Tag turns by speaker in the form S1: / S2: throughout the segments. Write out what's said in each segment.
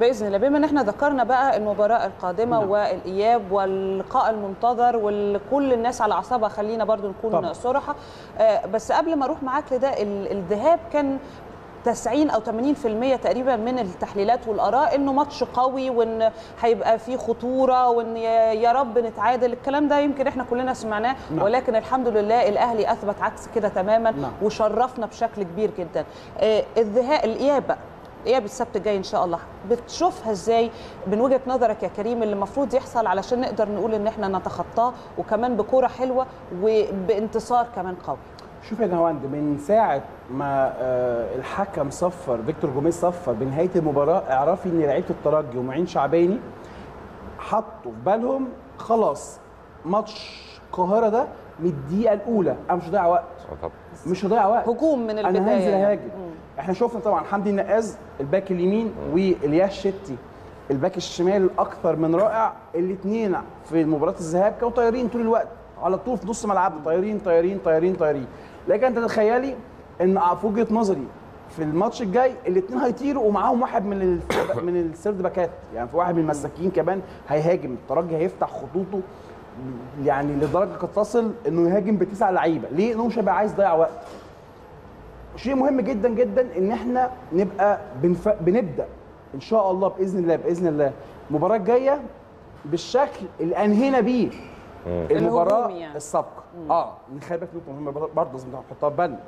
S1: باذن الله بما ان احنا ذكرنا بقى المباراه القادمه
S2: نعم.
S1: والاياب واللقاء المنتظر وكل الناس على اعصابها خلينا برضو نكون
S2: طبعا.
S1: صراحه آه، بس قبل ما اروح معاك لده ال- الذهاب كان 90 او 80% تقريبا من التحليلات والاراء انه ماتش قوي وان هيبقى فيه خطوره وان يا يا رب نتعادل الكلام ده يمكن احنا كلنا سمعناه
S2: نعم.
S1: ولكن الحمد لله الاهلي اثبت عكس كده تماما
S2: نعم.
S1: وشرفنا بشكل كبير جدا آه، الذهاب الاياب بقى اياب السبت الجاي ان شاء الله بتشوفها ازاي من وجهه نظرك يا كريم اللي المفروض يحصل علشان نقدر نقول ان احنا نتخطاه وكمان بكوره حلوه وبانتصار كمان قوي
S2: شوف يا نهاوند من ساعه ما آه، الحكم صفر فيكتور جوميز صفر بنهايه المباراه اعرفي ان لعيبه الترجي ومعين شعباني حطوا في بالهم خلاص ماتش القاهره ده من الدقيقه الاولى انا مش هضيع وقت
S3: اه طبعا
S2: مش هضيع وقت
S1: هجوم من
S2: انا
S1: البدايه
S2: هنزل
S1: يعني.
S2: هاجم احنا شفنا طبعا حمدي النقاز الباك اليمين والياس شتي الباك الشمال الاكثر من رائع الاثنين في مباراه الذهاب كانوا طايرين طول الوقت على طول في نص ملعب طايرين طايرين طايرين طايرين لكن انت تتخيلي ان في وجهه نظري في الماتش الجاي الاثنين هيطيروا ومعاهم واحد من ال... من السيرد باكات يعني في واحد من المساكين كمان هيهاجم الترجي هيفتح خطوطه يعني لدرجه قد تصل انه يهاجم بتسع لعيبه ليه؟ لانه مش هيبقى عايز يضيع وقت شيء مهم جدا جدا ان احنا نبقى بنف... بنبدا ان شاء الله باذن الله باذن الله المباراه الجايه بالشكل اللي انهينا بيه المباراه
S1: الهجومي يعني.
S2: السابقه اه نخلي بالك نقطه مهمه برضه لازم نحطها في بالنا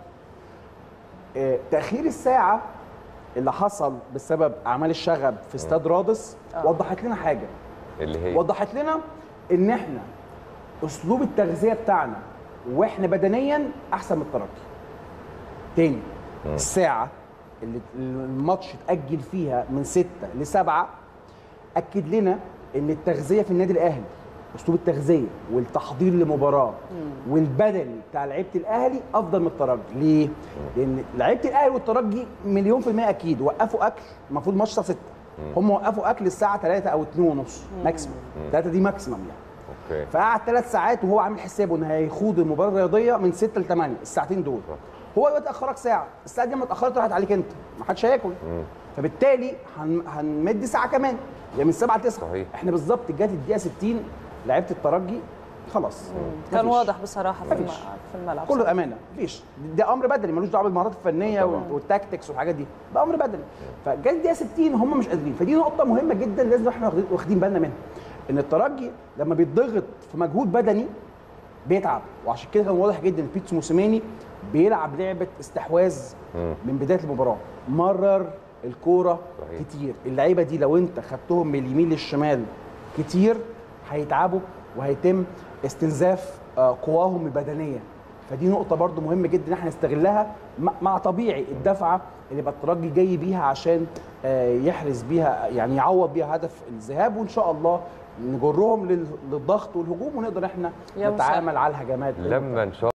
S2: آه، تاخير الساعه اللي حصل بسبب اعمال الشغب في استاد رادس
S1: آه.
S2: وضحت لنا حاجه
S3: اللي هي
S2: وضحت لنا ان احنا اسلوب التغذيه بتاعنا واحنا بدنيا احسن من الترجي تاني الساعه اللي الماتش اتاجل فيها من ستة لسبعة اكد لنا ان التغذيه في النادي الاهلي اسلوب التغذيه والتحضير لمباراه والبدني بتاع لعيبه الاهلي افضل من الترجي ليه لان لعيبه الاهلي والترجي مليون في الميه اكيد وقفوا اكل المفروض ماتش الساعه 6 هم وقفوا اكل الساعه 3 او 2 ونص ماكسيموم 3 دي ماكسيموم يعني
S3: اوكي
S2: فقعد ثلاث ساعات وهو عامل حسابه ان هيخوض المباراه الرياضيه من 6 ل 8 الساعتين دول هو دلوقتي اخرك ساعه الساعه دي لما اتاخرت راحت عليك انت ما حدش هياكل فبالتالي هن... هنمد ساعه كمان يعني من 7 ل 9
S3: صحيح.
S2: احنا بالظبط جت الدقيقه 60 لعيبه الترجي خلاص
S1: كان
S2: مفيش.
S1: واضح بصراحه في, الم...
S2: مفيش.
S1: في الملعب
S2: كله امانه مفيش ده امر بدني ملوش دعوه بالمهارات الفنيه
S3: طبعاً.
S2: والتاكتكس والحاجات دي ده امر بدني فجت الدقيقه 60 هم مش قادرين فدي نقطه مهمه جدا لازم احنا واخدين- واخدين بالنا منها ان الترجي لما بيتضغط في مجهود بدني بيتعب وعشان كده كان واضح جدا ان بيتسو موسيماني بيلعب لعبه استحواذ
S3: مم.
S2: من بدايه المباراه مرر الكوره
S3: صحيح.
S2: كتير اللعيبه دي لو انت خدتهم من اليمين للشمال كتير هيتعبوا وهيتم استنزاف آه، قواهم البدنيه فدي نقطة برضو مهمة جدا ان احنا نستغلها مع- مع طبيعي الدفعة اللي يبقى الترجي جاي بيها عشان آه، يحرز بيها يعني يعوض بيها هدف الذهاب وان شاء الله نجرهم لل- للضغط والهجوم ونقدر احنا
S1: يا مسهل.
S2: نتعامل على الهجمات
S3: لما ان شاء